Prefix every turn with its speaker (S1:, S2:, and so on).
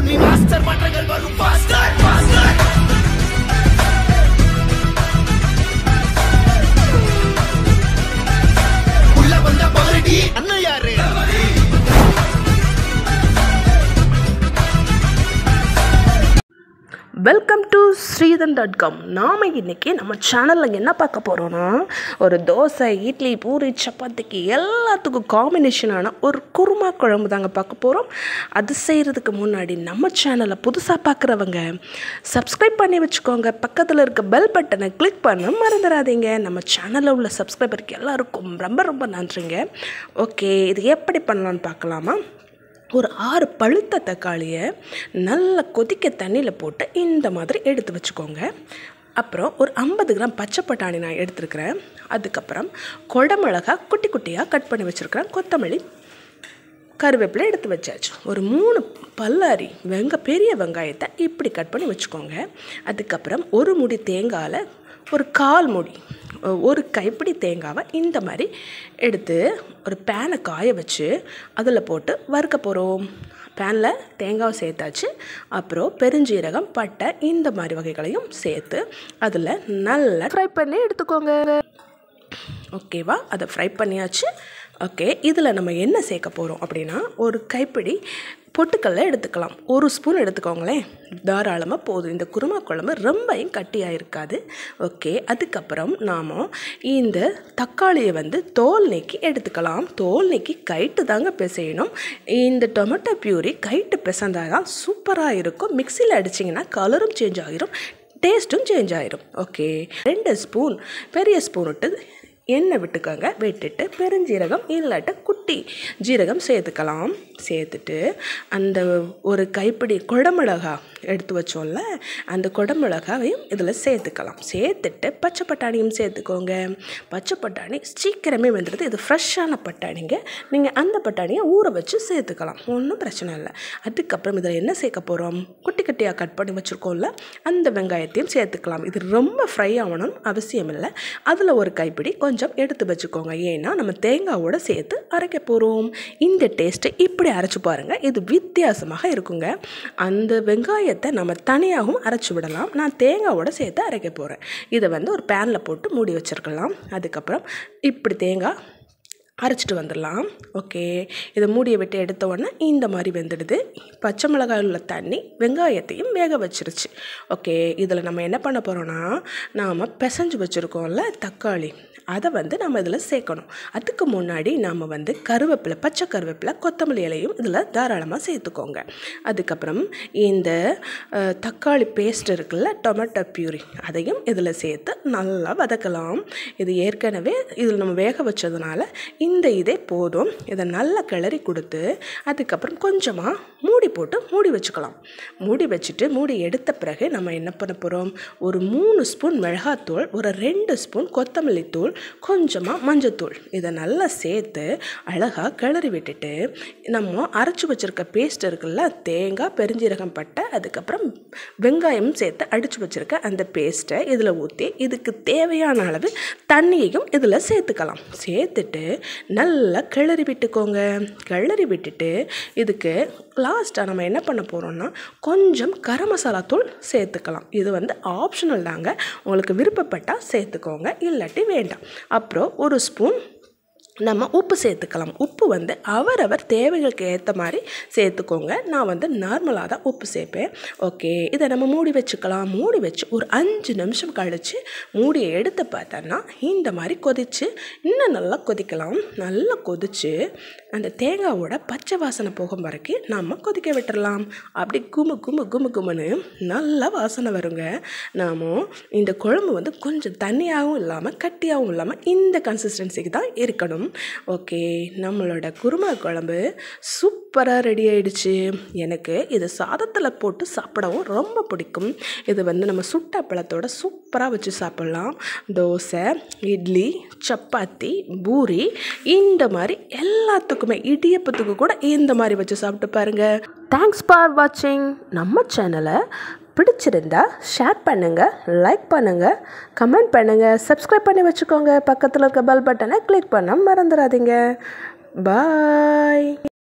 S1: நீ மாஸ்டர் மாற்றங்கள் வரும் பாஸ்டர் பாஸ்டர் உள்ள வந்த பாரடி அண்ணன் யாரு
S2: welcome to Sridhan dot com நாம் இன்றைக்கி நம்ம சேனலில் என்ன பார்க்க போகிறோன்னா ஒரு தோசை இட்லி பூரி சப்பாத்திக்கு எல்லாத்துக்கும் காம்பினேஷனான ஒரு குருமா குழம்பு தாங்க பார்க்க போகிறோம் அது செய்கிறதுக்கு முன்னாடி நம்ம சேனலை புதுசாக பார்க்குறவங்க சப்ஸ்கிரைப் பண்ணி வச்சுக்கோங்க பக்கத்தில் இருக்க பெல் பட்டனை கிளிக் பண்ண மறந்துடாதீங்க நம்ம சேனலில் உள்ள சப்ஸ்கிரைபருக்கு எல்லாருக்கும் ரொம்ப ரொம்ப நன்றிங்க ஓகே இது எப்படி பண்ணலான்னு பார்க்கலாமா ஒரு ஆறு பழுத்த தக்காளியை நல்லா கொதிக்க தண்ணியில் போட்டு இந்த மாதிரி எடுத்து வச்சுக்கோங்க அப்புறம் ஒரு ஐம்பது கிராம் பச்சை பட்டாணி நான் எடுத்துருக்கிறேன் அதுக்கப்புறம் குடமிளகா குட்டி குட்டியாக கட் பண்ணி வச்சுருக்கிறேன் கொத்தமல்லி கருவேப்பிலை எடுத்து வச்சாச்சு ஒரு மூணு பல்லாரி வெங்க பெரிய வெங்காயத்தை இப்படி கட் பண்ணி வச்சுக்கோங்க அதுக்கப்புறம் ஒரு முடி தேங்காயில் ஒரு கால் முடி ஒரு கைப்பிடி தேங்காவை இந்த மாதிரி எடுத்து ஒரு பேனை காய வச்சு அதில் போட்டு வறுக்க போகிறோம் பேனில் தேங்காவை சேர்த்தாச்சு அப்புறம் பெருஞ்சீரகம் பட்டை இந்த மாதிரி வகைகளையும் சேர்த்து அதில் நல்லா ஃப்ரை பண்ணி எடுத்துக்கோங்க ஓகேவா அதை ஃப்ரை பண்ணியாச்சு ஓகே இதில் நம்ம என்ன சேர்க்க போகிறோம் அப்படின்னா ஒரு கைப்பிடி பொட்டுக்கல்ல எடுத்துக்கலாம் ஒரு ஸ்பூன் எடுத்துக்கோங்களேன் தாராளமாக போதும் இந்த குருமா குழம்பு ரொம்பவும் கட்டியாக இருக்காது ஓகே அதுக்கப்புறம் நாம் இந்த தக்காளியை வந்து தோல் நீக்கி எடுத்துக்கலாம் தோல் நீக்கி கைட்டு தாங்க பிசையணும் இந்த டொமேட்டோ பியூரி கைட்டு பிசைந்தால் தான் சூப்பராக இருக்கும் மிக்சியில் அடிச்சிங்கன்னா கலரும் சேஞ்ச் ஆகிரும் டேஸ்ட்டும் சேஞ்ச் ஆயிரும் ஓகே ரெண்டு ஸ்பூன் பெரிய ஸ்பூன் விட்டு எண்ணெய் விட்டுக்கோங்க விட்டுட்டு பெருஞ்சீரகம் இல்லாட்ட குட்டி ஜீரகம் சேர்த்துக்கலாம் சேர்த்துட்டு அந்த ஒரு கைப்பிடி குடமிளகா எடுத்து வச்சோம்ல அந்த குடமிளகாவையும் இதில் சேர்த்துக்கலாம் சேர்த்துட்டு பச்சை பட்டாணியும் சேர்த்துக்கோங்க பச்சை பட்டாணி சீக்கிரமே வந்துடுது இது ஃப்ரெஷ்ஷான பட்டாணிங்க நீங்கள் அந்த பட்டாணியை ஊற வச்சு சேர்த்துக்கலாம் ஒன்றும் பிரச்சனை இல்லை அதுக்கப்புறம் இதில் என்ன சேர்க்க போகிறோம் குட்டி குட்டியாக கட் பண்ணி வச்சுருக்கோம்ல அந்த வெங்காயத்தையும் சேர்த்துக்கலாம் இது ரொம்ப ஃப்ரை ஆகணும் அவசியம் இல்லை அதில் ஒரு கைப்பிடி கொஞ்சம் எடுத்து வச்சுக்கோங்க ஏன்னா நம்ம தேங்காவோட சேர்த்து அரைக்க போகிறோம் இந்த டேஸ்ட்டு இப்படி அரைச்சி பாருங்கள் இது வித்தியாசமாக இருக்குங்க அந்த வெங்காயத்தை நம்ம தனியாகவும் அரைச்சி விடலாம் நான் தேங்காவோட சேர்த்து அரைக்க போகிறேன் இதை வந்து ஒரு பேனில் போட்டு மூடி வச்சிருக்கலாம் அதுக்கப்புறம் இப்படி தேங்காய் அரைச்சிட்டு வந்துடலாம் ஓகே இதை மூடியை விட்டு எடுத்த உடனே இந்த மாதிரி வெந்துடுது பச்சை மிளகாய் உள்ள தண்ணி வெங்காயத்தையும் வேக வச்சிருச்சு ஓகே இதில் நம்ம என்ன பண்ண போகிறோன்னா நாம் பிசைஞ்சு வச்சுருக்கோம்ல தக்காளி அதை வந்து நம்ம இதில் சேர்க்கணும் அதுக்கு முன்னாடி நாம் வந்து கருவேப்பிலை பச்சை கருவேப்பிலை கொத்தமல்லி இலையும் இதில் தாராளமாக சேர்த்துக்கோங்க அதுக்கப்புறம் இந்த அஹ், தக்காளி பேஸ்ட் இருக்குல்ல டொமேட்டோ பியூரி அதையும் இதில் சேர்த்து நல்லா வதக்கலாம் இது ஏற்கனவே இதில் நம்ம வேக வச்சதுனால இந்த இதே போதும் இதை நல்லா கிளறி கொடுத்து அதுக்கப்புறம் கொஞ்சமாக மூடி போட்டு மூடி வச்சுக்கலாம் மூடி வச்சுட்டு மூடி எடுத்த பிறகு நம்ம என்ன பண்ண போகிறோம் ஒரு மூணு ஸ்பூன் மிளகாத்தூள் ஒரு ரெண்டு ஸ்பூன் கொத்தமல்லி தூள் கொஞ்சமாக மஞ்சத்தூள் இதை நல்லா சேர்த்து அழகாக கிளறி விட்டுட்டு நம்ம அரைச்சி வச்சுருக்க பேஸ்ட் இருக்குல்ல தேங்காய் பெருஞ்சீரகம் பட்டை அதுக்கப்புறம் வெங்காயம் சேர்த்து அடித்து வச்சுருக்க அந்த பேஸ்ட்டை இதில் ஊற்றி இதுக்கு தேவையான அளவு தண்ணியையும் இதில் சேர்த்துக்கலாம் சேர்த்துட்டு நல்லா கிளறி விட்டுக்கோங்க கிளறி விட்டுட்டு இதுக்கு லாஸ்ட்டாக நம்ம என்ன பண்ண போகிறோம்னா கொஞ்சம் கரம் மசாலா தூள் சேர்த்துக்கலாம் இது வந்து ஆப்ஷனல் தாங்க உங்களுக்கு விருப்பப்பட்டால் சேர்த்துக்கோங்க இல்லாட்டி வேண்டாம் அப்புறம் ஒரு ஸ்பூன் நம்ம உப்பு சேர்த்துக்கலாம் உப்பு வந்து அவரவர் தேவைகளுக்கு ஏற்ற மாதிரி சேர்த்துக்கோங்க நான் வந்து நார்மலாக தான் உப்பு சேர்ப்பேன் ஓகே இதை நம்ம மூடி வச்சுக்கலாம் மூடி வச்சு ஒரு அஞ்சு நிமிஷம் கழித்து மூடியை எடுத்து பார்த்தோன்னா இந்த மாதிரி கொதித்து இன்னும் நல்லா கொதிக்கலாம் நல்லா கொதித்து அந்த தேங்காவோட பச்சை வாசனை போகும் வரைக்கும் நம்ம கொதிக்க விட்டுறலாம் அப்படி குமு குமு குமு குமுன்னு நல்லா வாசனை வருங்க நாம இந்த குழம்பு வந்து கொஞ்சம் தண்ணியாகவும் இல்லாமல் கட்டியாகவும் இல்லாமல் இந்த கன்சிஸ்டன்சிக்கு தான் இருக்கணும் ஓகே நம்மளோட குருமா குழம்பு சூப்பராக ரெடி ஆயிடுச்சு எனக்கு இது சாதத்தில் போட்டு சாப்பிடவும் ரொம்ப பிடிக்கும் இது வந்து நம்ம சுட்ட பழத்தோட சூப்பராக வச்சு சாப்பிட்லாம் தோசை இட்லி சப்பாத்தி பூரி இந்த மாதிரி எல்லாத்துக்குமே இடியப்பத்துக்கு கூட இந்த மாதிரி வச்சு சாப்பிட்டு பாருங்க தேங்க்ஸ் ஃபார் வாட்சிங் நம்ம சேனலை பிடிச்சிருந்தா ஷேர் பண்ணுங்கள் லைக் பண்ணுங்கள் கமெண்ட் பண்ணுங்கள் சப்ஸ்கிரைப் பண்ணி வச்சுக்கோங்க பக்கத்தில் இருக்க பெல் பட்டனை கிளிக் பண்ண மறந்துடாதீங்க பாய்